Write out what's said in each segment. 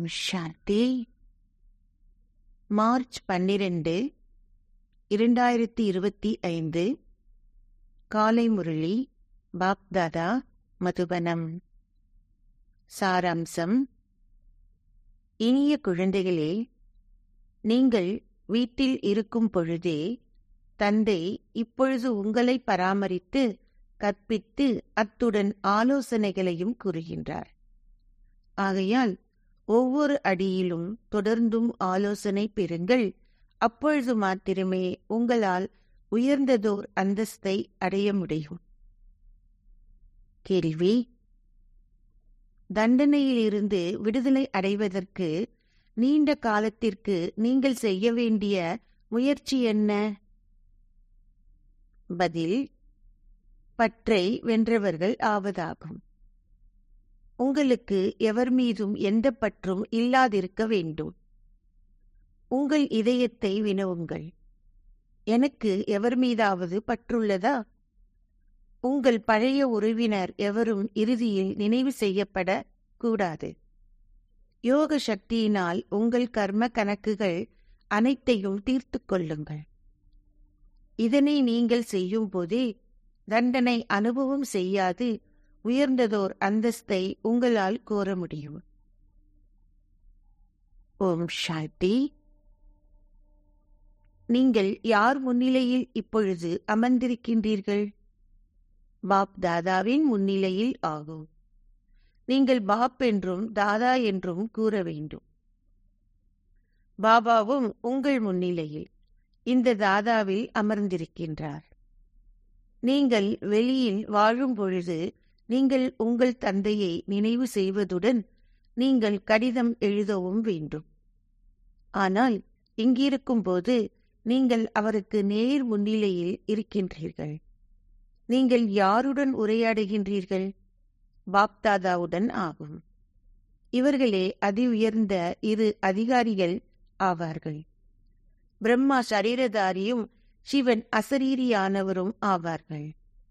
ஓம் சாந்தி March பன்னிரண்டு இரண்டாயிரத்தி இருபத்தி ஐந்து காலை முரளி பாப்தாதா மதுபனம் சாராம்சம் இனிய குழந்தைகளே நீங்கள் வீட்டில் இருக்கும் பொழுதே தந்தை இப்பொழுது உங்களை பராமரித்து கற்பித்து அத்துடன் ஆலோசனைகளையும் கூறுகின்றார் ஆகையால் ஒவ்வொரு அடியிலும் தொடர்ந்தும் ஆலோசனை பெறுங்கள் அப்பொழுது மாத்திரமே உங்களால் உயர்ந்ததோர் அந்தஸ்தை அடைய முடியும் கேள்வி தண்டனையிலிருந்து விடுதலை அடைவதற்கு நீண்ட காலத்திற்கு நீங்கள் செய்ய வேண்டிய முயற்சி என்ன பதில் பற்றை வென்றவர்கள் ஆவதாகும் உங்களுக்கு எவர் மீதும் எந்த பற்றும் இல்லாதிருக்க வேண்டும் உங்கள் இதயத்தை வினவுங்கள் எனக்கு எவர் மீதாவது பற்றுள்ளதா உங்கள் பழைய உறவினர் எவரும் இறுதியில் நினைவு செய்யப்பட கூடாது யோக சக்தியினால் உங்கள் கர்ம கணக்குகள் அனைத்தையும் தீர்த்து கொள்ளுங்கள் இதனை நீங்கள் செய்யும் போதே தண்டனை அனுபவம் செய்யாது உயர்ந்ததோர் அந்தஸ்தை உங்களால் கோர முடியும் ஓம் சாந்தி நீங்கள் யார் முன்னிலையில் இப்பொழுது அமர்ந்திருக்கின்றீர்கள் பாப் தாதாவின் முன்னிலையில் ஆகும் நீங்கள் பாப் என்றும் தாதா என்றும் கூற வேண்டும் பாபாவும் உங்கள் முன்னிலையில் இந்த தாதாவில் அமர்ந்திருக்கின்றார் நீங்கள் வெளியில் வாழும் பொழுது நீங்கள் உங்கள் தந்தையை நினைவு செய்வதுடன் நீங்கள் கடிதம் எழுதவும் வேண்டும் ஆனால் இங்கிருக்கும் போது நீங்கள் அவருக்கு நேர் முன்னிலையில் இருக்கின்றீர்கள் நீங்கள் யாருடன் உரையாடுகின்றீர்கள் பாப்தாதாவுடன் ஆகும் இவர்களே அதி உயர்ந்த இரு அதிகாரிகள் ஆவார்கள் பிரம்மா சரீரதாரியும் சிவன் அசரீரியானவரும் ஆவார்கள்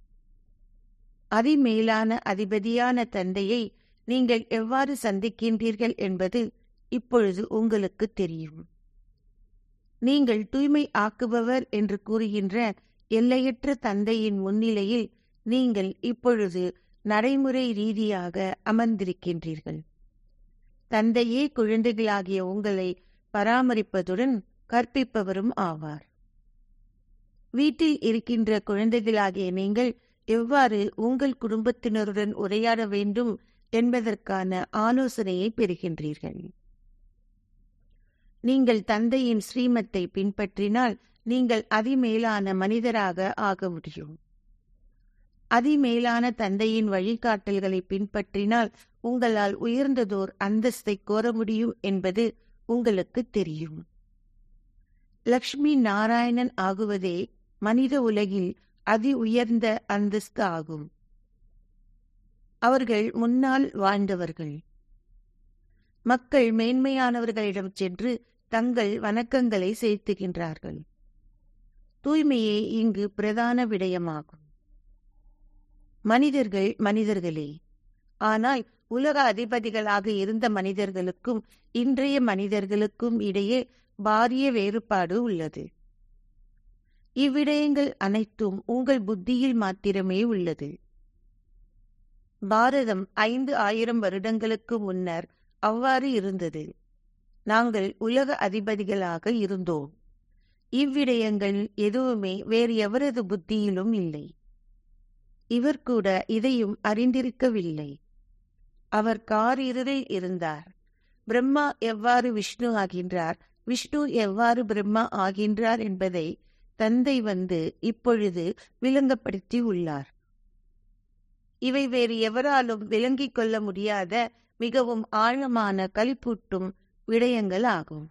அதிமேலான அதிபதியான தந்தையை நீங்கள் எவ்வாறு சந்திக்கின்றீர்கள் என்பது இப்பொழுது உங்களுக்கு தெரியும் நீங்கள் தூய்மை ஆக்குபவர் என்று கூறுகின்ற எல்லையற்ற தந்தையின் முன்னிலையில் நீங்கள் இப்பொழுது நடைமுறை ரீதியாக அமர்ந்திருக்கின்றீர்கள் தந்தையே குழந்தைகளாகிய உங்களை பராமரிப்பதுடன் கற்பிப்பவரும் ஆவார் வீட்டில் இருக்கின்ற குழந்தைகளாகிய நீங்கள் எவ்வாறு உங்கள் குடும்பத்தினருடன் உரையாட வேண்டும் என்பதற்கான ஆலோசனையை பெறுகின்றீர்கள் நீங்கள் தந்தையின் ஸ்ரீமத்தை பின்பற்றினால் நீங்கள் அதிமேலான மனிதராக ஆக முடியும் அதிமேலான தந்தையின் வழிகாட்டல்களை பின்பற்றினால் உங்களால் உயர்ந்ததோர் அந்தஸ்தை கோர முடியும் என்பது உங்களுக்கு தெரியும் லக்ஷ்மி நாராயணன் ஆகுவதே மனித உலகில் அதி உயர்ந்த அந்தஸ்து ஆகும் அவர்கள் முன்னால் வாழ்ந்தவர்கள் மக்கள் மேன்மையானவர்களிடம் சென்று தங்கள் வணக்கங்களை செலுத்துகின்றார்கள் தூய்மையே இங்கு பிரதான விடயமாகும் மனிதர்கள் மனிதர்களே ஆனால் உலக அதிபதிகளாக இருந்த மனிதர்களுக்கும் இன்றைய மனிதர்களுக்கும் இடையே பாரிய வேறுபாடு உள்ளது இவ்விடயங்கள் அனைத்தும் உங்கள் புத்தியில் மாத்திரமே உள்ளது பாரதம் ஐந்து ஆயிரம் வருடங்களுக்கு முன்னர் அவ்வாறு இருந்தது நாங்கள் உலக அதிபதிகளாக இருந்தோம் இவ்விடயங்கள் எதுவுமே வேறு எவரது புத்தியிலும் இல்லை இவர் கூட இதையும் அறிந்திருக்கவில்லை அவர் காரிருளில் இருந்தார் பிரம்மா எவ்வாறு விஷ்ணு ஆகின்றார் விஷ்ணு எவ்வாறு பிரம்மா ஆகின்றார் என்பதை தந்தை வந்து இப்பொழுது விளங்கப்படுத்தி உள்ளார் இவை வேறு எவராலும் விளங்கிக் கொள்ள முடியாத மிகவும் ஆழமான களிப்பூட்டும் விடயங்கள் ஆகும்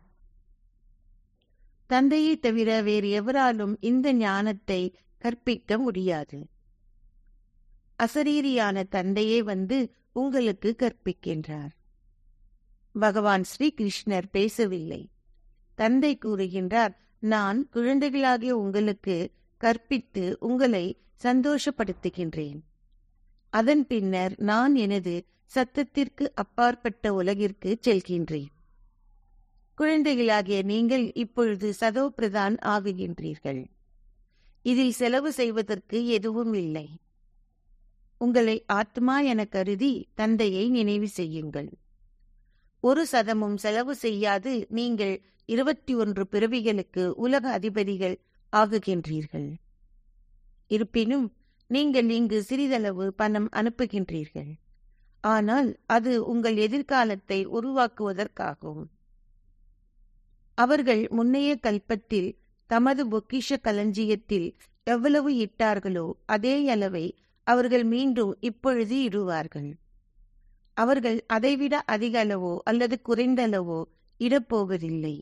தந்தையை தவிர வேறு எவராலும் இந்த ஞானத்தை கற்பிக்க முடியாது அசரீரியான தந்தையே வந்து உங்களுக்கு கற்பிக்கின்றார் பகவான் ஸ்ரீ கிருஷ்ணர் பேசவில்லை தந்தை கூறுகின்றார் நான் குழந்தைகளாகிய உங்களுக்கு கற்பித்து உங்களை சந்தோஷப்படுத்துகின்றேன் அதன் பின்னர் நான் எனது சத்தத்திற்கு அப்பாற்பட்ட உலகிற்கு செல்கின்றேன் குழந்தைகளாகிய நீங்கள் இப்பொழுது சதோ பிரதான் ஆகுகின்றீர்கள் இதில் செலவு செய்வதற்கு எதுவும் இல்லை உங்களை ஆத்மா என கருதி தந்தையை நினைவு செய்யுங்கள் ஒரு சதமும் செலவு செய்யாது நீங்கள் இருபத்தி ஒன்று பிறவிகளுக்கு உலக அதிபதிகள் ஆகுகின்றீர்கள் இருப்பினும் நீங்கள் இங்கு சிறிதளவு பணம் அனுப்புகின்றீர்கள் ஆனால் அது உங்கள் எதிர்காலத்தை உருவாக்குவதற்காகும் அவர்கள் முன்னைய கல்பத்தில் தமது பொக்கிஷ களஞ்சியத்தில் எவ்வளவு இட்டார்களோ அதே அளவை அவர்கள் மீண்டும் இப்பொழுது இடுவார்கள் அவர்கள் அதைவிட அதிக அளவோ அல்லது குறைந்தளவோ இடப்போவதில்லை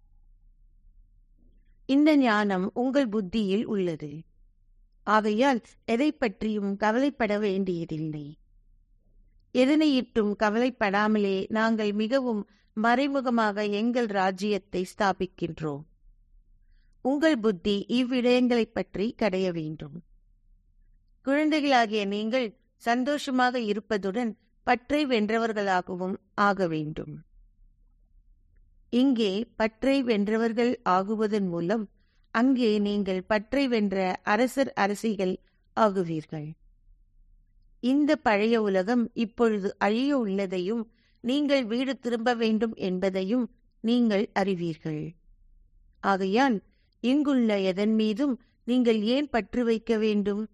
இந்த ஞானம் உங்கள் புத்தியில் உள்ளது ஆகையால் எதை பற்றியும் கவலைப்பட வேண்டியதில்லை எதனையிட்டும் கவலைப்படாமலே நாங்கள் மிகவும் மறைமுகமாக எங்கள் ராஜ்யத்தை ஸ்தாபிக்கின்றோம் உங்கள் புத்தி இவ்விடயங்களைப் பற்றி கடைய வேண்டும் குழந்தைகளாகிய நீங்கள் சந்தோஷமாக இருப்பதுடன் பற்றை வென்றவர்களாகவும் ஆக வேண்டும் இங்கே பற்றை வென்றவர்கள் ஆகுவதன் மூலம் அங்கே நீங்கள் பற்றை வென்ற அரசர் அரசிகள் ஆகுவீர்கள் இந்த பழைய உலகம் இப்பொழுது அழிய உள்ளதையும் நீங்கள் வீடு திரும்ப வேண்டும் என்பதையும் நீங்கள் அறிவீர்கள் ஆகையால் இங்குள்ள எதன் மீதும் நீங்கள் ஏன் பற்று வைக்க வேண்டும்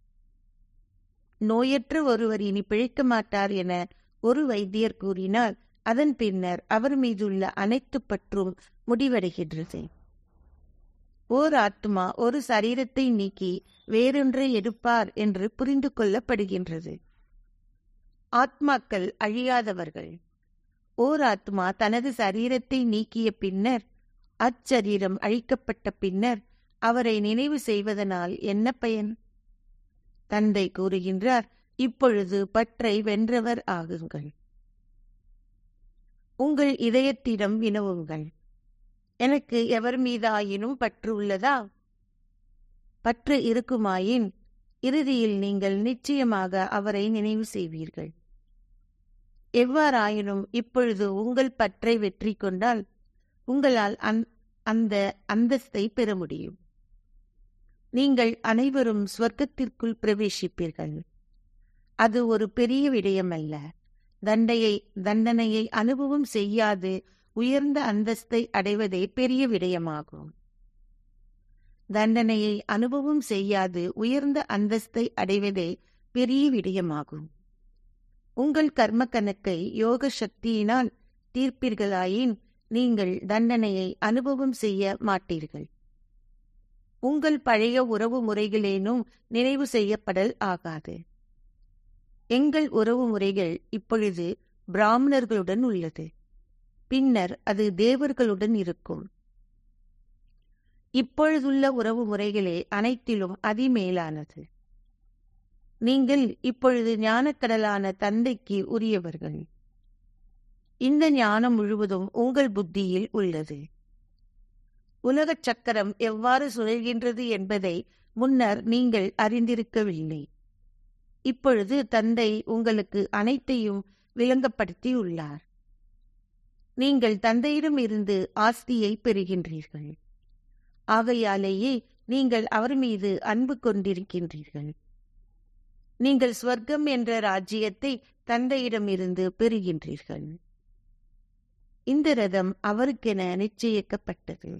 நோயற்ற ஒருவர் இனி பிழைக்க மாட்டார் என ஒரு வைத்தியர் கூறினால் அதன் பின்னர் அவர் மீதுள்ள அனைத்து பற்றும் முடிவடைகின்றது ஓர் ஆத்மா ஒரு சரீரத்தை நீக்கி வேறொன்றை எடுப்பார் என்று புரிந்து கொள்ளப்படுகின்றது ஆத்மாக்கள் அழியாதவர்கள் ஓர் ஆத்மா தனது சரீரத்தை நீக்கிய பின்னர் அச்சரீரம் அழிக்கப்பட்ட பின்னர் அவரை நினைவு செய்வதனால் என்ன பயன் தந்தை கூறுகின்றார் இப்பொழுது பற்றை வென்றவர் ஆகுங்கள் உங்கள் இதயத்திடம் வினவுங்கள் எனக்கு எவர் மீதாயினும் பற்று உள்ளதா பற்று இருக்குமாயின் இறுதியில் நீங்கள் நிச்சயமாக அவரை நினைவு செய்வீர்கள் எவ்வாறாயினும் இப்பொழுது உங்கள் பற்றை வெற்றி கொண்டால் உங்களால் அந்த அந்தஸ்தை பெற முடியும் நீங்கள் அனைவரும் ஸ்வர்க்கத்திற்குள் பிரவேசிப்பீர்கள் அது ஒரு பெரிய விடயமல்ல தண்டையை தண்டனையை அனுபவம் செய்யாது உயர்ந்த அந்தஸ்தை அடைவதே பெரிய விடயமாகும் தண்டனையை அனுபவம் செய்யாது உயர்ந்த அந்தஸ்தை அடைவதே பெரிய விடயமாகும் உங்கள் கர்ம கணக்கை யோக சக்தியினால் தீர்ப்பீர்களாயின் நீங்கள் தண்டனையை அனுபவம் செய்ய மாட்டீர்கள் உங்கள் பழைய உறவு முறைகளேனும் நினைவு செய்யப்படல் ஆகாது எங்கள் உறவு முறைகள் இப்பொழுது பிராமணர்களுடன் உள்ளது பின்னர் அது தேவர்களுடன் இருக்கும் இப்பொழுதுள்ள உறவு முறைகளே அனைத்திலும் அதிமேலானது நீங்கள் இப்பொழுது ஞானக்கடலான தந்தைக்கு உரியவர்கள் இந்த ஞானம் முழுவதும் உங்கள் புத்தியில் உள்ளது உலகச் சக்கரம் எவ்வாறு சுழல்கின்றது என்பதை முன்னர் நீங்கள் அறிந்திருக்கவில்லை இப்பொழுது தந்தை உங்களுக்கு அனைத்தையும் விளங்கப்படுத்தியுள்ளார் நீங்கள் தந்தையிடம் இருந்து ஆஸ்தியை பெறுகின்றீர்கள் ஆகையாலேயே நீங்கள் அவர் மீது அன்பு கொண்டிருக்கின்றீர்கள் நீங்கள் ஸ்வர்க்கம் என்ற ராஜ்யத்தை தந்தையிடமிருந்து பெறுகின்றீர்கள் இந்த ரதம் அவருக்கென நிச்சயிக்கப்பட்டது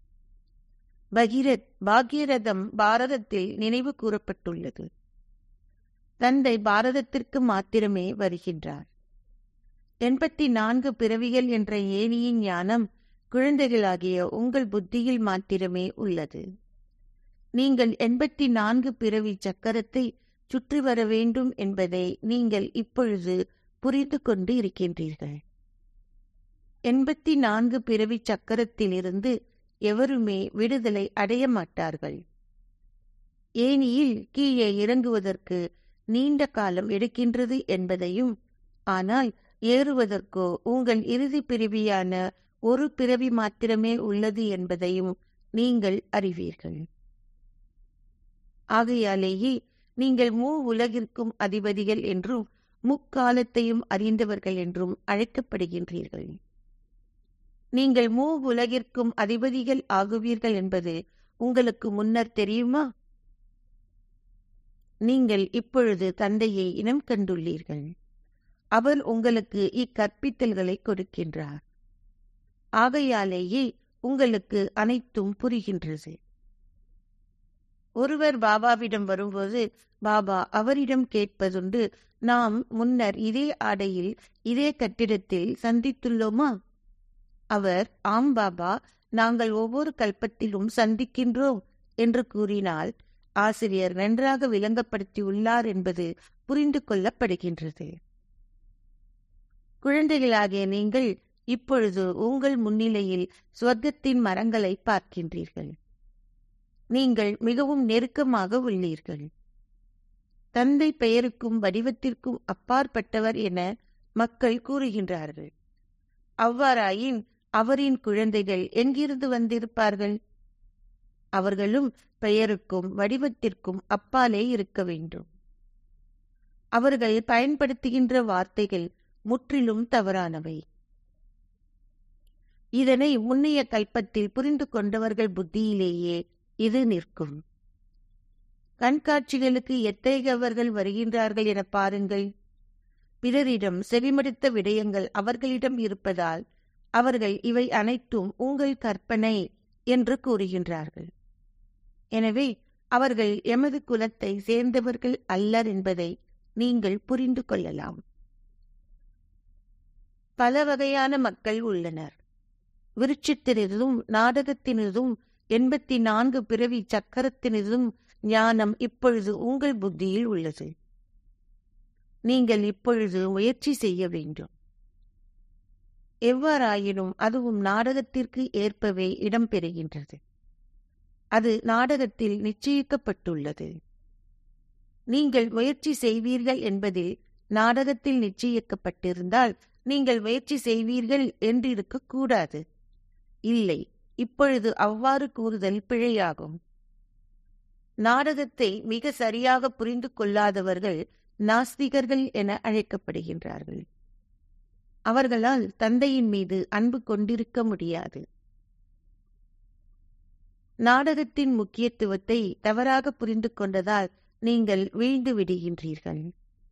பகீரத் பாக்யரதம் பாரதத்தில் நினைவு கூறப்பட்டுள்ளது தந்தை பாரதத்திற்கு மாத்திரமே வருகின்றார் எண்பத்தி நான்கு பிறவிகள் என்ற ஏனியின் ஞானம் குழந்தைகளாகிய உங்கள் புத்தியில் மாத்திரமே உள்ளது நீங்கள் எண்பத்தி நான்கு பிறவி சக்கரத்தை சுற்றி வர வேண்டும் என்பதை நீங்கள் இப்பொழுது புரிந்து கொண்டு இருக்கின்றீர்கள் எண்பத்தி நான்கு பிறவி சக்கரத்திலிருந்து எவருமே விடுதலை அடைய மாட்டார்கள் ஏனியில் கீழே இறங்குவதற்கு நீண்ட காலம் எடுக்கின்றது என்பதையும் ஆனால் ஏறுவதற்கோ உங்கள் இறுதி பிறவியான ஒரு பிறவி மாத்திரமே உள்ளது என்பதையும் நீங்கள் அறிவீர்கள் ஆகையாலேயே நீங்கள் மூ உலகிற்கும் அதிபதிகள் என்றும் முக்காலத்தையும் அறிந்தவர்கள் என்றும் அழைக்கப்படுகின்றீர்கள் நீங்கள் மூ உலகிற்கும் அதிபதிகள் ஆகுவீர்கள் என்பது உங்களுக்கு முன்னர் தெரியுமா நீங்கள் இப்பொழுது தந்தையை இனம் கண்டுள்ளீர்கள் அவர் உங்களுக்கு இக்கற்பித்தல்களை கொடுக்கின்றார் ஆகையாலேயே உங்களுக்கு அனைத்தும் புரிகின்றது ஒருவர் பாபாவிடம் வரும்போது பாபா அவரிடம் கேட்பதுண்டு நாம் முன்னர் இதே ஆடையில் இதே கட்டிடத்தில் சந்தித்துள்ளோமா அவர் ஆம் பாபா நாங்கள் ஒவ்வொரு கல்பத்திலும் சந்திக்கின்றோம் என்று கூறினால் ஆசிரியர் நன்றாக விளங்கப்படுத்தியுள்ளார் என்பது புரிந்து கொள்ளப்படுகின்றது குழந்தைகளாகிய நீங்கள் இப்பொழுது உங்கள் முன்னிலையில் சொர்க்கத்தின் மரங்களை பார்க்கின்றீர்கள் நீங்கள் மிகவும் நெருக்கமாக உள்ளீர்கள் தந்தை பெயருக்கும் வடிவத்திற்கும் அப்பாற்பட்டவர் என மக்கள் கூறுகின்றார்கள் அவ்வாறாயின் அவரின் குழந்தைகள் எங்கிருந்து வந்திருப்பார்கள் அவர்களும் பெயருக்கும் வடிவத்திற்கும் அப்பாலே இருக்க வேண்டும் அவர்கள் பயன்படுத்துகின்ற வார்த்தைகள் முற்றிலும் தவறானவை இதனை முன்னைய கல்பத்தில் புரிந்து கொண்டவர்கள் புத்தியிலேயே இது நிற்கும் கண்காட்சிகளுக்கு எத்தகையவர்கள் வருகின்றார்கள் என பாருங்கள் பிறரிடம் செவிமடுத்த விடயங்கள் அவர்களிடம் இருப்பதால் அவர்கள் இவை அனைத்தும் உங்கள் கற்பனை என்று கூறுகின்றார்கள் எனவே அவர்கள் எமது குலத்தை சேர்ந்தவர்கள் அல்லர் என்பதை நீங்கள் புரிந்து கொள்ளலாம் பல வகையான மக்கள் உள்ளனர் விருட்சத்தினதும் நாடகத்தினதும் எண்பத்தி நான்கு பிறவி சக்கரத்தினதும் ஞானம் இப்பொழுது உங்கள் புத்தியில் உள்ளது நீங்கள் இப்பொழுது முயற்சி செய்ய வேண்டும் எவ்வாறாயினும் அதுவும் நாடகத்திற்கு ஏற்பவே இடம்பெறுகின்றது அது நாடகத்தில் நிச்சயிக்கப்பட்டுள்ளது நீங்கள் முயற்சி செய்வீர்கள் என்பதில் நாடகத்தில் நிச்சயிக்கப்பட்டிருந்தால் நீங்கள் முயற்சி செய்வீர்கள் என்றிருக்க கூடாது இல்லை இப்பொழுது அவ்வாறு கூறுதல் பிழையாகும் நாடகத்தை மிக சரியாக புரிந்து கொள்ளாதவர்கள் நாஸ்திகர்கள் என அழைக்கப்படுகின்றார்கள் அவர்களால் தந்தையின் மீது அன்பு கொண்டிருக்க முடியாது நாடகத்தின் முக்கியத்துவத்தை தவறாக புரிந்து கொண்டதால் நீங்கள் வீழ்ந்து விடுகின்றீர்கள்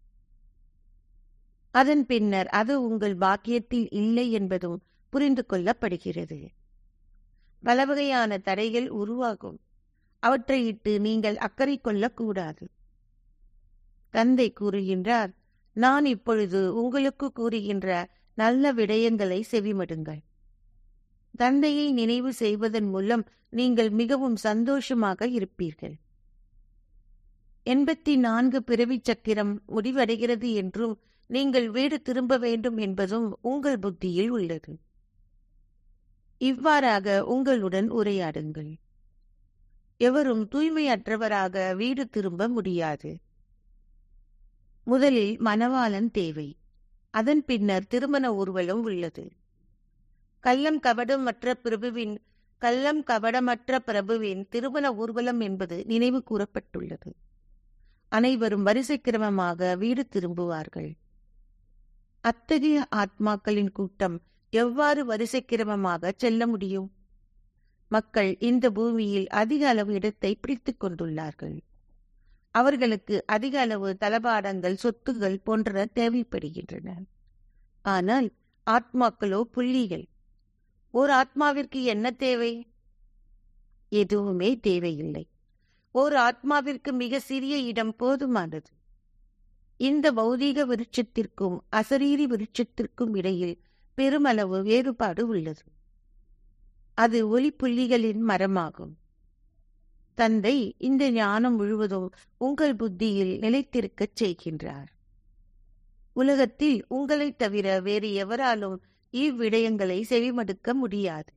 அதன் பின்னர் அது உங்கள் பாக்கியத்தில் இல்லை என்பதும் புரிந்து கொள்ளப்படுகிறது பல வகையான தடைகள் உருவாகும் அவற்றை இட்டு நீங்கள் அக்கறை கொள்ளக்கூடாது தந்தை கூறுகின்றார் நான் இப்பொழுது உங்களுக்கு கூறுகின்ற நல்ல விடயங்களை செவிமடுங்கள் தந்தையை நினைவு செய்வதன் மூலம் நீங்கள் மிகவும் சந்தோஷமாக இருப்பீர்கள் எண்பத்தி நான்கு பிறவி சக்கிரம் முடிவடைகிறது என்றும் நீங்கள் வீடு திரும்ப வேண்டும் என்பதும் உங்கள் புத்தியில் உள்ளது இவ்வாறாக உங்களுடன் உரையாடுங்கள் எவரும் தூய்மையற்றவராக வீடு திரும்ப முடியாது முதலில் மணவாளன் தேவை அதன் பின்னர் திருமண ஊர்வலம் உள்ளது கள்ளம் கபடமற்ற பிரபுவின் கள்ளம் கபடமற்ற பிரபுவின் திருமண ஊர்வலம் என்பது நினைவு கூறப்பட்டுள்ளது அனைவரும் வரிசை கிரமமாக வீடு திரும்புவார்கள் அத்தகைய ஆத்மாக்களின் கூட்டம் எவ்வாறு வரிசை கிரமமாக செல்ல முடியும் மக்கள் இந்த பூமியில் அதிக அளவு இடத்தை பிடித்துக் கொண்டுள்ளார்கள் அவர்களுக்கு அதிக அளவு தளபாடங்கள் சொத்துகள் போன்றன தேவைப்படுகின்றன ஆனால் ஆத்மாக்களோ புள்ளிகள் ஓர் ஆத்மாவிற்கு என்ன தேவை எதுவுமே தேவையில்லை ஓர் ஆத்மாவிற்கு மிக சிறிய இடம் போதுமானது இந்த பௌதீக விருட்சத்திற்கும் அசரீரி விருட்சத்திற்கும் இடையில் பெருமளவு வேறுபாடு உள்ளது அது ஒளி புள்ளிகளின் மரமாகும் தந்தை இந்த ஞானம் முழுவதும் உங்கள் புத்தியில் நிலைத்திருக்கச் செய்கின்றார் உலகத்தில் உங்களைத் தவிர வேறு எவராலும் இவ்விடயங்களை செவிமடுக்க முடியாது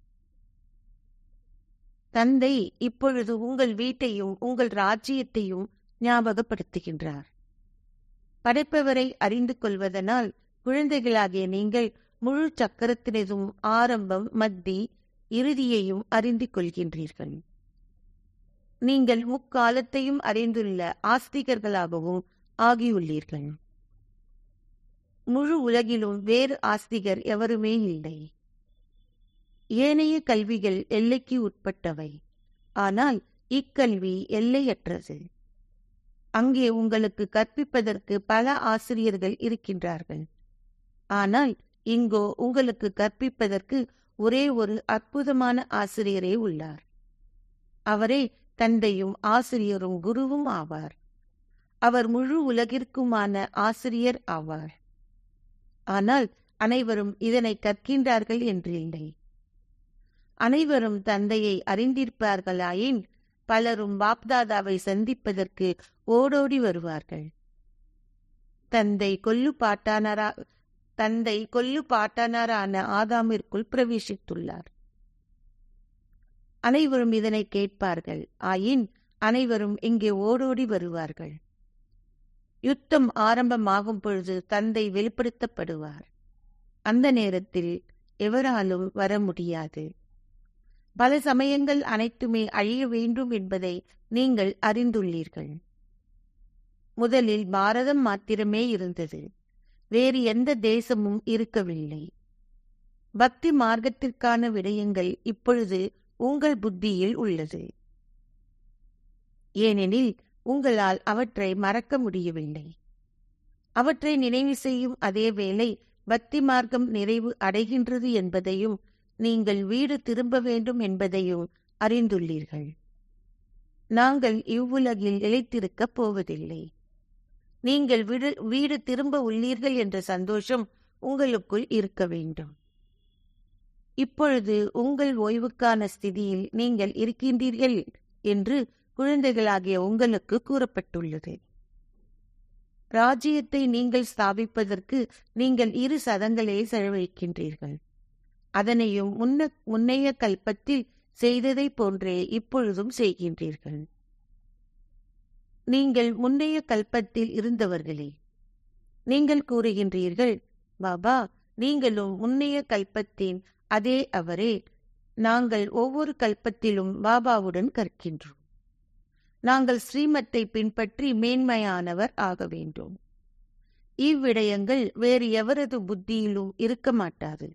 தந்தை இப்பொழுது உங்கள் வீட்டையும் உங்கள் ராஜ்யத்தையும் ஞாபகப்படுத்துகின்றார் படைப்பவரை அறிந்து கொள்வதனால் குழந்தைகளாகிய நீங்கள் முழு சக்கரத்தினதும் ஆரம்பம் மத்தி இறுதியையும் அறிந்து கொள்கின்றீர்கள் நீங்கள் முக்காலத்தையும் அறிந்துள்ள ஆஸ்திகர்களாகவும் ஆகியுள்ளீர்கள் முழு உலகிலும் வேறு ஆஸ்திகர் எவருமே இல்லை ஏனைய கல்விகள் எல்லைக்கு உட்பட்டவை ஆனால் இக்கல்வி எல்லையற்றது அங்கே உங்களுக்கு கற்பிப்பதற்கு பல ஆசிரியர்கள் இருக்கின்றார்கள் ஆனால் இங்கோ உங்களுக்கு கற்பிப்பதற்கு ஒரே ஒரு அற்புதமான ஆசிரியரே உள்ளார் அவரே தந்தையும் ஆசிரியரும் குருவும் ஆவார் அவர் முழு உலகிற்குமான ஆசிரியர் ஆவார் ஆனால் அனைவரும் இதனை கற்கின்றார்கள் என்று இல்லை அனைவரும் தந்தையை அறிந்திருப்பார்களாயின் பலரும் பாப்தாதாவை சந்திப்பதற்கு ஓடோடி வருவார்கள் தந்தை கொல்லு பாட்டானரா தந்தை கொல்லு பாட்டானரான ஆதாமிற்குள் பிரவேசித்துள்ளார் அனைவரும் இதனை கேட்பார்கள் ஆயின் அனைவரும் இங்கே ஓடோடி வருவார்கள் யுத்தம் ஆரம்பமாகும் பொழுது தந்தை வெளிப்படுத்தப்படுவார் அந்த நேரத்தில் எவராலும் வர முடியாது பல சமயங்கள் அனைத்துமே அழிய வேண்டும் என்பதை நீங்கள் அறிந்துள்ளீர்கள் முதலில் பாரதம் மாத்திரமே இருந்தது வேறு எந்த தேசமும் இருக்கவில்லை பக்தி மார்க்கத்திற்கான விடயங்கள் இப்பொழுது உங்கள் புத்தியில் உள்ளது ஏனெனில் உங்களால் அவற்றை மறக்க முடியவில்லை அவற்றை நினைவு செய்யும் அதே வேளை பக்தி மார்க்கம் நிறைவு அடைகின்றது என்பதையும் நீங்கள் வீடு திரும்ப வேண்டும் என்பதையும் அறிந்துள்ளீர்கள் நாங்கள் இவ்வுலகில் நிலைத்திருக்கப் போவதில்லை நீங்கள் வீடு வீடு திரும்ப உள்ளீர்கள் என்ற சந்தோஷம் உங்களுக்குள் இருக்க வேண்டும் இப்பொழுது உங்கள் ஓய்வுக்கான ஸ்திதியில் நீங்கள் இருக்கின்றீர்கள் என்று குழந்தைகளாகிய உங்களுக்கு கூறப்பட்டுள்ளது ராஜ்யத்தை நீங்கள் ஸ்தாபிப்பதற்கு நீங்கள் இரு சதங்களே செலவழிக்கின்றீர்கள் அதனையும் முன்ன முன்னைய கல்பத்தில் செய்ததைப் போன்றே இப்பொழுதும் செய்கின்றீர்கள் நீங்கள் முன்னைய கல்பத்தில் இருந்தவர்களே நீங்கள் கூறுகின்றீர்கள் பாபா நீங்களும் முன்னைய கல்பத்தின் அதே அவரே நாங்கள் ஒவ்வொரு கல்பத்திலும் பாபாவுடன் கற்கின்றோம் நாங்கள் ஸ்ரீமத்தை பின்பற்றி மேன்மையானவர் ஆக வேண்டும் இவ்விடயங்கள் வேறு எவரது புத்தியிலும் இருக்க மாட்டாது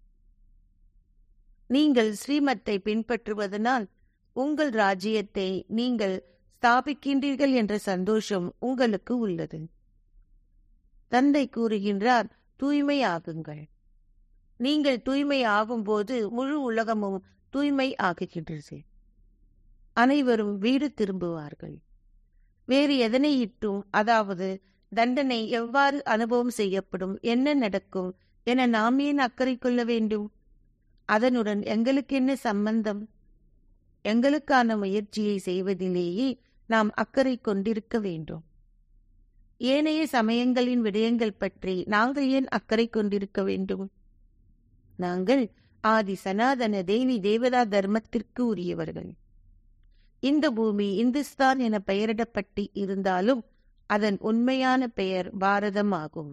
நீங்கள் ஸ்ரீமத்தை பின்பற்றுவதனால் உங்கள் ராஜ்யத்தை நீங்கள் ஸ்தாபிக்கின்றீர்கள் என்ற சந்தோஷம் உங்களுக்கு உள்ளது தந்தை கூறுகின்றார் தூய்மை ஆகுங்கள் நீங்கள் தூய்மை ஆகும்போது முழு உலகமும் தூய்மை ஆகுகின்றது அனைவரும் வீடு திரும்புவார்கள் வேறு எதனை இட்டும் அதாவது தண்டனை எவ்வாறு அனுபவம் செய்யப்படும் என்ன நடக்கும் என நாம் ஏன் அக்கறை கொள்ள வேண்டும் அதனுடன் எங்களுக்கு என்ன சம்பந்தம் எங்களுக்கான முயற்சியை செய்வதிலேயே நாம் அக்கறை கொண்டிருக்க வேண்டும் ஏனைய சமயங்களின் விடயங்கள் பற்றி நாங்கள் ஏன் அக்கறை கொண்டிருக்க வேண்டும் நாங்கள் ஆதி சனாதன தேவி தேவதா தர்மத்திற்கு உரியவர்கள் இந்த பூமி இந்துஸ்தான் என பெயரிடப்பட்டு இருந்தாலும் அதன் உண்மையான பெயர் பாரதம் ஆகும்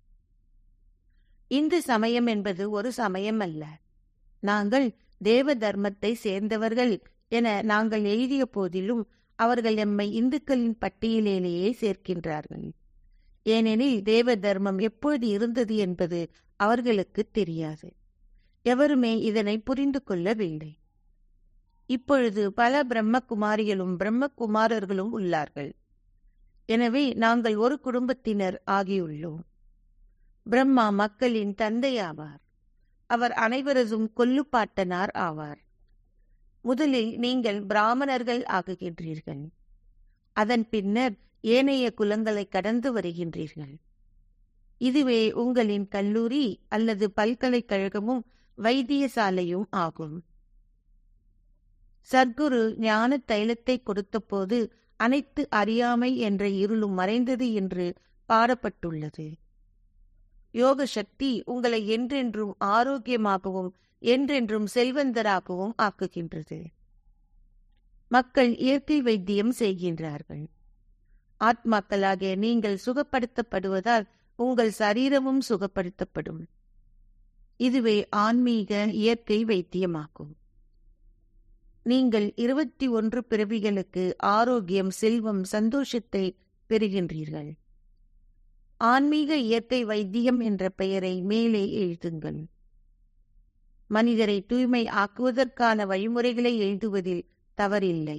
இந்து சமயம் என்பது ஒரு சமயம் அல்ல நாங்கள் தேவ தர்மத்தை சேர்ந்தவர்கள் என நாங்கள் எழுதிய போதிலும் அவர்கள் எம்மை இந்துக்களின் பட்டியலிலேயே சேர்க்கின்றார்கள் ஏனெனில் தேவ தர்மம் எப்பொழுது இருந்தது என்பது அவர்களுக்கு தெரியாது எவருமே இதனை புரிந்து கொள்ளவில்லை இப்பொழுது பல பிரம்மகுமாரிகளும் பிரம்மகுமாரர்களும் உள்ளார்கள் எனவே நாங்கள் ஒரு குடும்பத்தினர் ஆகியுள்ளோம் பிரம்மா மக்களின் தந்தை ஆவார் அவர் அனைவரதும் கொல்லுப்பாட்டனார் ஆவார் முதலில் நீங்கள் பிராமணர்கள் ஆகுகின்றீர்கள் அதன் பின்னர் ஏனைய குலங்களை கடந்து வருகின்றீர்கள் இதுவே உங்களின் கல்லூரி அல்லது பல்கலைக்கழகமும் வைத்தியசாலையும் ஆகும் சர்க்குரு ஞான தைலத்தை கொடுத்தபோது அனைத்து அறியாமை என்ற இருளும் மறைந்தது என்று பாடப்பட்டுள்ளது யோக சக்தி உங்களை என்றென்றும் ஆரோக்கியமாகவும் என்றென்றும் செல்வந்தராகவும் ஆக்குகின்றது மக்கள் இயற்கை வைத்தியம் செய்கின்றார்கள் ஆத்மாக்களாகிய நீங்கள் சுகப்படுத்தப்படுவதால் உங்கள் சரீரமும் சுகப்படுத்தப்படும் இதுவே ஆன்மீக இயற்கை வைத்தியமாகும் நீங்கள் இருபத்தி ஒன்று பிறவிகளுக்கு ஆரோக்கியம் செல்வம் சந்தோஷத்தை பெறுகின்றீர்கள் ஆன்மீக இயற்கை வைத்தியம் என்ற பெயரை மேலே எழுதுங்கள் மனிதரை தூய்மை ஆக்குவதற்கான வழிமுறைகளை எழுதுவதில் தவறில்லை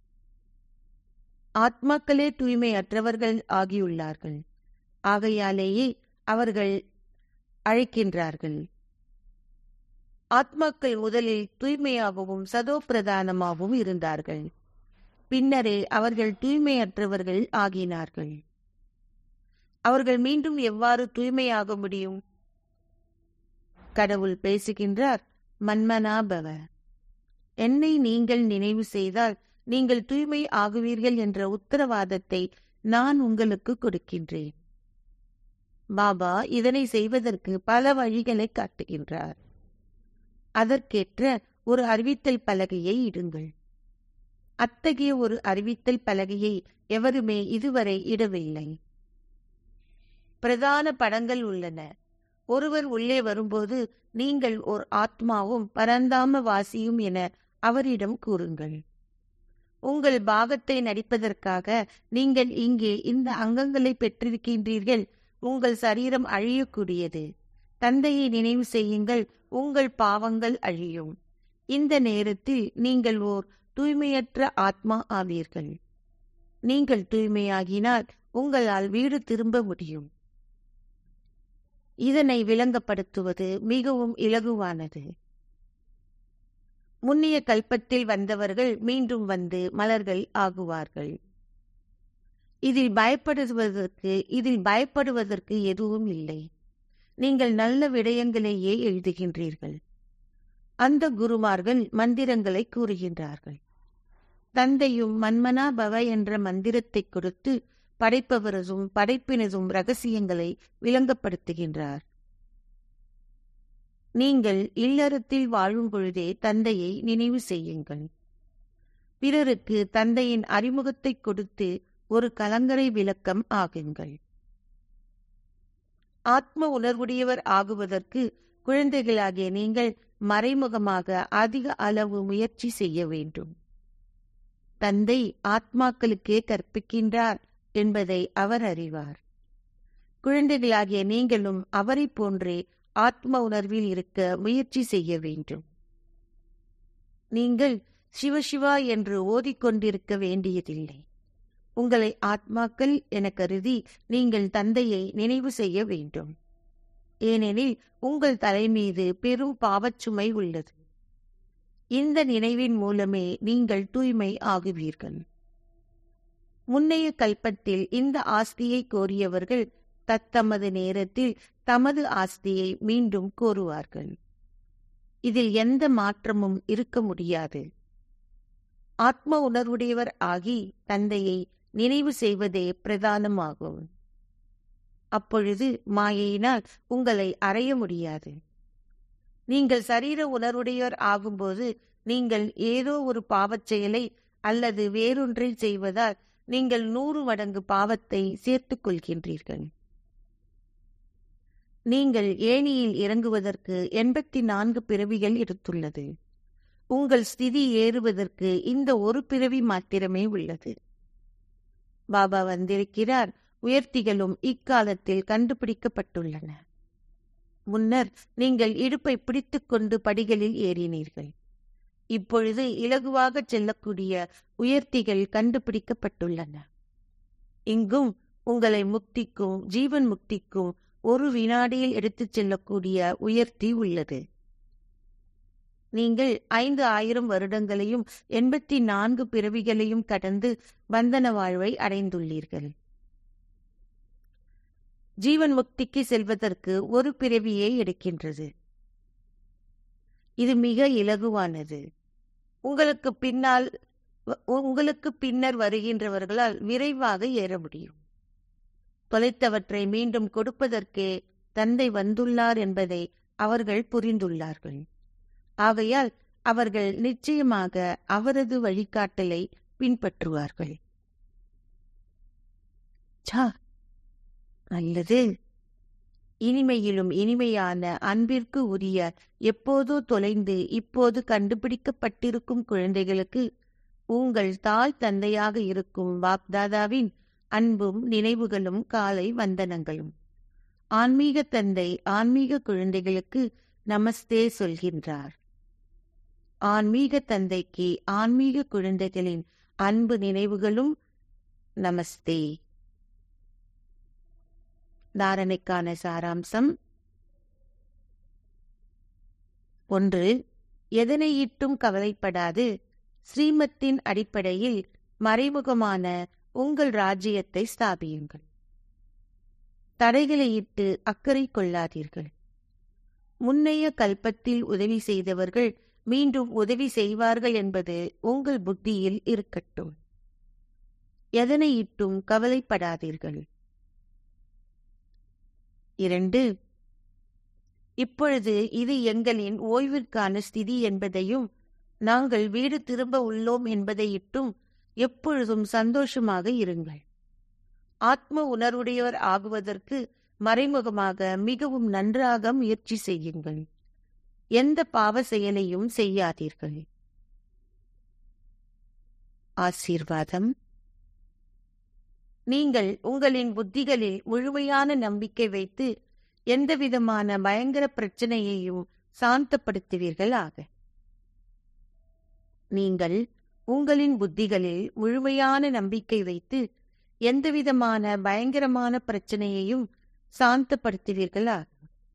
ஆத்மாக்களே தூய்மையற்றவர்கள் ஆகியுள்ளார்கள் ஆகையாலேயே அவர்கள் அழைக்கின்றார்கள் ஆத்மாக்கள் முதலில் தூய்மையாகவும் சதோ பிரதானமாகவும் இருந்தார்கள் பின்னரே அவர்கள் தூய்மையற்றவர்கள் ஆகினார்கள் அவர்கள் மீண்டும் எவ்வாறு தூய்மையாக முடியும் கடவுள் பேசுகின்றார் மன்மனாபவ என்னை நீங்கள் நினைவு செய்தால் நீங்கள் தூய்மை ஆகுவீர்கள் என்ற உத்தரவாதத்தை நான் உங்களுக்கு கொடுக்கின்றேன் பாபா இதனை செய்வதற்கு பல வழிகளை காட்டுகின்றார் அதற்கேற்ற ஒரு அறிவித்தல் பலகையை இடுங்கள் அத்தகைய ஒரு அறிவித்தல் பலகையை எவருமே இதுவரை இடவில்லை பிரதான படங்கள் உள்ளன ஒருவர் உள்ளே வரும்போது நீங்கள் ஓர் ஆத்மாவும் பரந்தாம வாசியும் என அவரிடம் கூறுங்கள் உங்கள் பாகத்தை நடிப்பதற்காக நீங்கள் இங்கே இந்த அங்கங்களை பெற்றிருக்கின்றீர்கள் உங்கள் சரீரம் அழியக்கூடியது தந்தையை நினைவு செய்யுங்கள் உங்கள் பாவங்கள் அழியும் இந்த நேரத்தில் நீங்கள் ஓர் தூய்மையற்ற ஆத்மா ஆவீர்கள் நீங்கள் தூய்மையாகினால் உங்களால் வீடு திரும்ப முடியும் இதனை விளங்கப்படுத்துவது மிகவும் இலகுவானது முன்னிய கல்பத்தில் வந்தவர்கள் மீண்டும் வந்து மலர்கள் ஆகுவார்கள் இதில் பயப்படுவதற்கு இதில் பயப்படுவதற்கு எதுவும் இல்லை நீங்கள் நல்ல விடயங்களையே எழுதுகின்றீர்கள் அந்த குருமார்கள் மந்திரங்களை கூறுகின்றார்கள் தந்தையும் மன்மனா பவ என்ற மந்திரத்தை கொடுத்து படைப்பவரதும் படைப்பினதும் ரகசியங்களை விளங்கப்படுத்துகின்றார் நீங்கள் இல்லறத்தில் வாழும் பொழுதே தந்தையை நினைவு செய்யுங்கள் பிறருக்கு தந்தையின் அறிமுகத்தை கொடுத்து ஒரு கலங்கரை விளக்கம் ஆகுங்கள் ஆத்ம உணர்வுடையவர் ஆகுவதற்கு குழந்தைகளாகிய நீங்கள் மறைமுகமாக அதிக அளவு முயற்சி செய்ய வேண்டும் தந்தை ஆத்மாக்களுக்கே கற்பிக்கின்றார் என்பதை அவர் அறிவார் குழந்தைகளாகிய நீங்களும் அவரை போன்றே ஆத்ம உணர்வில் இருக்க முயற்சி செய்ய வேண்டும் நீங்கள் சிவசிவா என்று ஓதிக்கொண்டிருக்க வேண்டியதில்லை உங்களை ஆத்மாக்கள் என கருதி நீங்கள் தந்தையை நினைவு செய்ய வேண்டும் ஏனெனில் உங்கள் தலைமீது பெரும் பாவச்சுமை உள்ளது இந்த நினைவின் மூலமே நீங்கள் தூய்மை ஆகுவீர்கள் முன்னைய கல்பத்தில் இந்த ஆஸ்தியை கோரியவர்கள் தத்தமது நேரத்தில் தமது ஆஸ்தியை மீண்டும் கோருவார்கள் இதில் எந்த மாற்றமும் இருக்க முடியாது ஆத்ம உணர்வுடையவர் ஆகி தந்தையை நினைவு செய்வதே பிரதானமாகும் அப்பொழுது மாயையினால் உங்களை அறைய முடியாது நீங்கள் சரீர உணர்வுடையோர் ஆகும்போது நீங்கள் ஏதோ ஒரு பாவச் செயலை அல்லது வேறொன்றை செய்வதால் நீங்கள் நூறு மடங்கு பாவத்தை சேர்த்துக் கொள்கின்றீர்கள் நீங்கள் ஏணியில் இறங்குவதற்கு எண்பத்தி நான்கு பிறவிகள் எடுத்துள்ளது உங்கள் ஸ்திதி ஏறுவதற்கு இந்த ஒரு பிறவி மாத்திரமே உள்ளது பாபா வந்திருக்கிறார் உயர்த்திகளும் இக்காலத்தில் கண்டுபிடிக்கப்பட்டுள்ளன முன்னர் நீங்கள் இடுப்பை பிடித்துக்கொண்டு படிகளில் ஏறினீர்கள் இப்பொழுது இலகுவாக செல்லக்கூடிய உயர்த்திகள் கண்டுபிடிக்கப்பட்டுள்ளன இங்கும் உங்களை முக்திக்கும் ஜீவன் முக்திக்கும் ஒரு வினாடியில் எடுத்துச் செல்லக்கூடிய உயர்த்தி உள்ளது நீங்கள் ஐந்து ஆயிரம் வருடங்களையும் எண்பத்தி நான்கு பிறவிகளையும் கடந்து பந்தன வாழ்வை அடைந்துள்ளீர்கள் ஜீவன் முக்திக்கு செல்வதற்கு ஒரு பிறவியே எடுக்கின்றது இது மிக இலகுவானது உங்களுக்கு பின்னால் உங்களுக்கு பின்னர் வருகின்றவர்களால் விரைவாக ஏற முடியும் தொலைத்தவற்றை மீண்டும் கொடுப்பதற்கே தந்தை வந்துள்ளார் என்பதை அவர்கள் புரிந்துள்ளார்கள் ஆகையால் அவர்கள் நிச்சயமாக அவரது வழிகாட்டலை பின்பற்றுவார்கள் சா நல்லது இனிமையிலும் இனிமையான அன்பிற்கு உரிய எப்போதோ தொலைந்து இப்போது கண்டுபிடிக்கப்பட்டிருக்கும் குழந்தைகளுக்கு உங்கள் தாய் தந்தையாக இருக்கும் பாப்தாதாவின் அன்பும் நினைவுகளும் காலை வந்தனங்களும் ஆன்மீக தந்தை ஆன்மீக குழந்தைகளுக்கு நமஸ்தே சொல்கின்றார் ஆன்மீக தந்தைக்கு ஆன்மீக குழந்தைகளின் அன்பு நினைவுகளும் நமஸ்தே தாரணைக்கான சாராம்சம் ஒன்று எதனையிட்டும் கவலைப்படாது ஸ்ரீமத்தின் அடிப்படையில் மறைமுகமான உங்கள் ராஜ்யத்தை ஸ்தாபியுங்கள் தடைகளை இட்டு அக்கறை கொள்ளாதீர்கள் முன்னைய கல்பத்தில் உதவி செய்தவர்கள் மீண்டும் உதவி செய்வார்கள் என்பது உங்கள் புத்தியில் இருக்கட்டும் எதனை இட்டும் கவலைப்படாதீர்கள் இரண்டு இப்பொழுது இது எங்களின் ஓய்விற்கான ஸ்திதி என்பதையும் நாங்கள் வீடு திரும்ப உள்ளோம் என்பதையிட்டும் எப்பொழுதும் சந்தோஷமாக இருங்கள் ஆத்ம உணர்வுடையவர் ஆகுவதற்கு மறைமுகமாக மிகவும் நன்றாக முயற்சி செய்யுங்கள் எந்த பாவ செயலையும் செய்யாதீர்கள் ஆசீர்வாதம் நீங்கள் உங்களின் புத்திகளில் முழுமையான நம்பிக்கை வைத்து எந்தவிதமான பயங்கர பிரச்சனையையும் சாந்தப்படுத்துவீர்களாக நீங்கள் உங்களின் புத்திகளில் முழுமையான நம்பிக்கை வைத்து எந்தவிதமான பயங்கரமான பிரச்சனையையும் சாந்தப்படுத்துவீர்களாக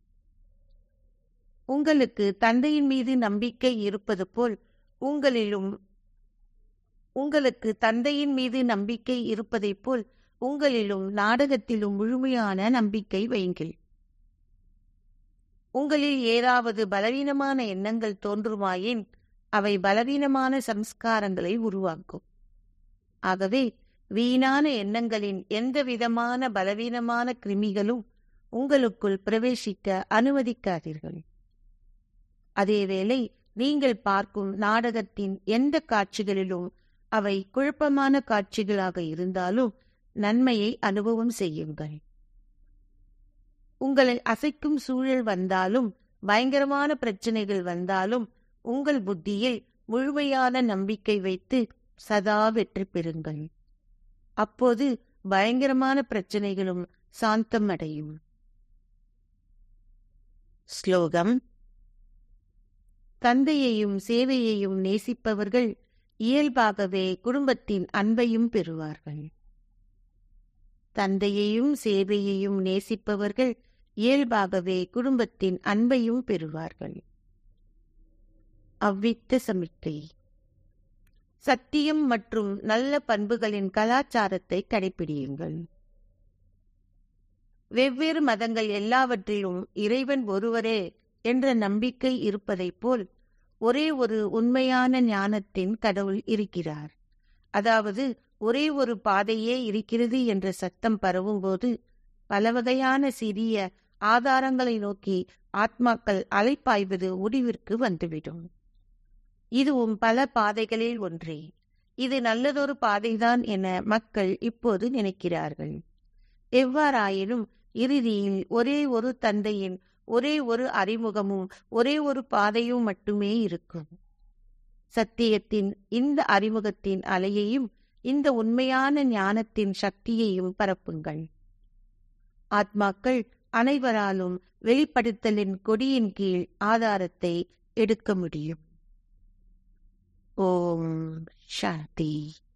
உங்களுக்கு தந்தையின் மீது நம்பிக்கை இருப்பது போல் உங்களிலும் உங்களுக்கு தந்தையின் மீது நம்பிக்கை இருப்பதைப் போல் உங்களிலும் நாடகத்திலும் முழுமையான நம்பிக்கை வையுங்கள் உங்களில் ஏதாவது பலவீனமான எண்ணங்கள் தோன்றுமாயின் அவை பலவீனமான சம்ஸ்காரங்களை உருவாக்கும் ஆகவே வீணான எண்ணங்களின் எந்த விதமான பலவீனமான கிருமிகளும் உங்களுக்குள் பிரவேசிக்க அனுமதிக்காதீர்கள் அதேவேளை நீங்கள் பார்க்கும் நாடகத்தின் எந்த காட்சிகளிலும் அவை குழப்பமான காட்சிகளாக இருந்தாலும் நன்மையை அனுபவம் செய்யுங்கள் உங்களை அசைக்கும் சூழல் வந்தாலும் பயங்கரமான பிரச்சனைகள் வந்தாலும் உங்கள் புத்தியில் முழுமையான நம்பிக்கை வைத்து சதா வெற்றி பெறுங்கள் அப்போது பயங்கரமான பிரச்சனைகளும் சாந்தம் அடையும் ஸ்லோகம் தந்தையையும் சேவையையும் நேசிப்பவர்கள் இயல்பாகவே குடும்பத்தின் அன்பையும் பெறுவார்கள் தந்தையையும் சேவையையும் நேசிப்பவர்கள் இயல்பாகவே குடும்பத்தின் அன்பையும் பெறுவார்கள் அவ்வித்த சமிக்கை சத்தியம் மற்றும் நல்ல பண்புகளின் கலாச்சாரத்தை கடைபிடியுங்கள் வெவ்வேறு மதங்கள் எல்லாவற்றிலும் இறைவன் ஒருவரே என்ற நம்பிக்கை இருப்பதைப் போல் ஒரே ஒரு உண்மையான ஞானத்தின் கடவுள் இருக்கிறார் அதாவது ஒரே ஒரு பாதையே இருக்கிறது என்ற சத்தம் பரவும்போது பல வகையான சிறிய ஆதாரங்களை நோக்கி ஆத்மாக்கள் அலைப்பாய்வது முடிவிற்கு வந்துவிடும் இதுவும் பல பாதைகளில் ஒன்றே இது நல்லதொரு பாதைதான் என மக்கள் இப்போது நினைக்கிறார்கள் எவ்வாறாயினும் இறுதியில் ஒரே ஒரு தந்தையின் ஒரே ஒரு அறிமுகமும் ஒரே ஒரு பாதையும் மட்டுமே இருக்கும் சத்தியத்தின் இந்த அறிமுகத்தின் அலையையும் இந்த உண்மையான ஞானத்தின் சக்தியையும் பரப்புங்கள் ஆத்மாக்கள் அனைவராலும் வெளிப்படுத்தலின் கொடியின் கீழ் ஆதாரத்தை எடுக்க முடியும் ஓம் சாந்தி